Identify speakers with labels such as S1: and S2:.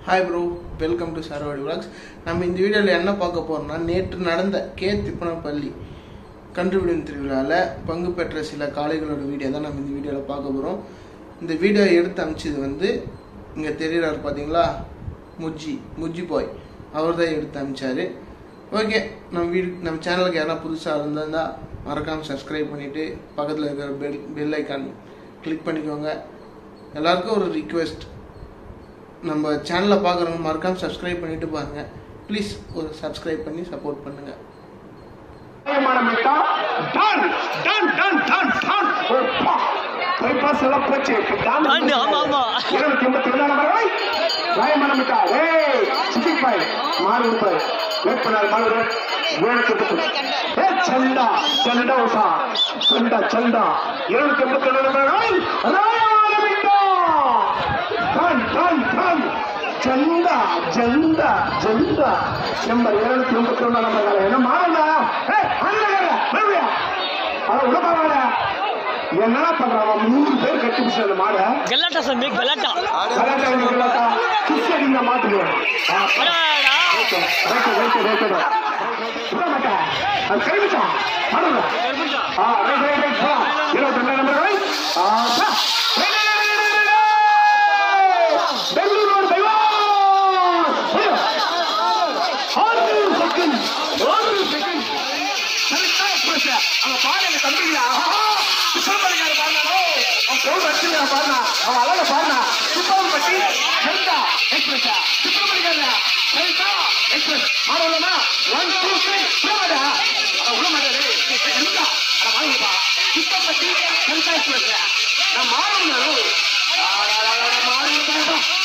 S1: Hi bro welcome to Saravadi vlogs நம்ம இந்த வீடியோவில் என்ன பார்க்க போறோம்னா நேற்று நடந்த கே திப்பனப்பள்ளி கன்றுவிடும் திருவிழாவில் பங்கு பெற்ற சில காளைகளோட வீடியோ தான் நம்ம இந்த வீடியோவில் பார்க்க போகிறோம் இந்த வீடியோ எடுத்து அமிச்சது வந்து இங்கே தெரியுறாரு பார்த்தீங்களா முஜ்ஜி முஜ்ஜி பாய் அவர் தான் எடுத்து அமிச்சாரு ஓகே நம்ம வீடு நம்ம சேனலுக்கு யாரா புதுசாக இருந்தால் மறக்காமல் சப்ஸ்கிரைப் பண்ணிவிட்டு பக்கத்தில் இருக்கிற பெல் பெல் ஐக்கான் கிளிக் பண்ணிக்கோங்க எல்லாருக்கும் ஒரு ரிக்வெஸ்ட் நம்ம சேனலை பார்க்குறவங்க மறக்காம சப்ஸ்கிரைப் பண்ணிட்டு பாருங்க ப்ளீஸ் ஒரு சப்ஸ்கிரைப் பண்ணி சப்போர்ட் பண்ணுங்க
S2: நியாயமான மிட்டா டான் டான் டான் டான் டான் ஓப்பா பைபாஸ் எல்லாம் போச்சு டான்
S3: டான், ஆமா, ஆமா.
S2: இருபத்தி ஒன்பத்தி ரெண்டாம் நம்பர் வை நியாயமான மிட்டா ஏய் சிட்டி பாய் மாறு பாய் வெயிட் பண்ணாரு மாறு ஏழுக்கு எண்பத்தி ஏ சண்டா சண்டா உஷா சண்டா சண்டா இருநூத்தி எண்பத்தி ரெண்டு நம்பர் வை நியாயமான மிட்டா டான் டான் டான் ஜந்தா ஜந்தா ஜந்தா நம்பர் இருநூத்தி எண்பத்தி ஒண்ணாம் நம்பர் என்ன மாறண்டா ஏய் அண்ணகர மறுபடியா அட உடப்பாடா என்னடா பண்றான் மூணு பேர் கட்டி பிடிச்ச அந்த மாடை
S3: கலாட்டா சாமி கலாட்டா
S2: கலாட்டா வந்து கலாட்டா கிஸ் அடிக்கிற மாட்டுக்கு
S3: அடாடா.
S2: ரைட்டு ரைட்டு ரைட்டு விட மாட்டேன் அது கைவிட்டான் மாடுங்க ஆ ரைட் ரைட் ரைட் பா இருபத்தி ரெண்டாம் நம்பர் வை ஆ பா. Right, right, right, right, right, right. Bangalore road பைவா ஆறு செகண்ட் ஆறு செகண்ட் கரெக்டா எக்ஸ்பிரஸ் அவன் பாரு எங்க தம்பிங்களா சுப்பிரமணியார் பாருனாரோ அவன் போன் வச்சுருக்கா பாருனா அவன் அழக பாருனா சுப்பம் பட்டி கரெக்டா எக்ஸ்பிரஸ் சுப்பிரமணியார் கரெக்டா எக்ஸ்பிரஸ் மாறலாமா ஒன் டூ த்ரீ விடமாடா அவன் விட மாட்டாரு இருக்கா அட வாங்கிப்பா சுப்பம் பட்டி கரெக்டா எக்ஸ்பிரஸ் நான் மாறணும் மாறணும்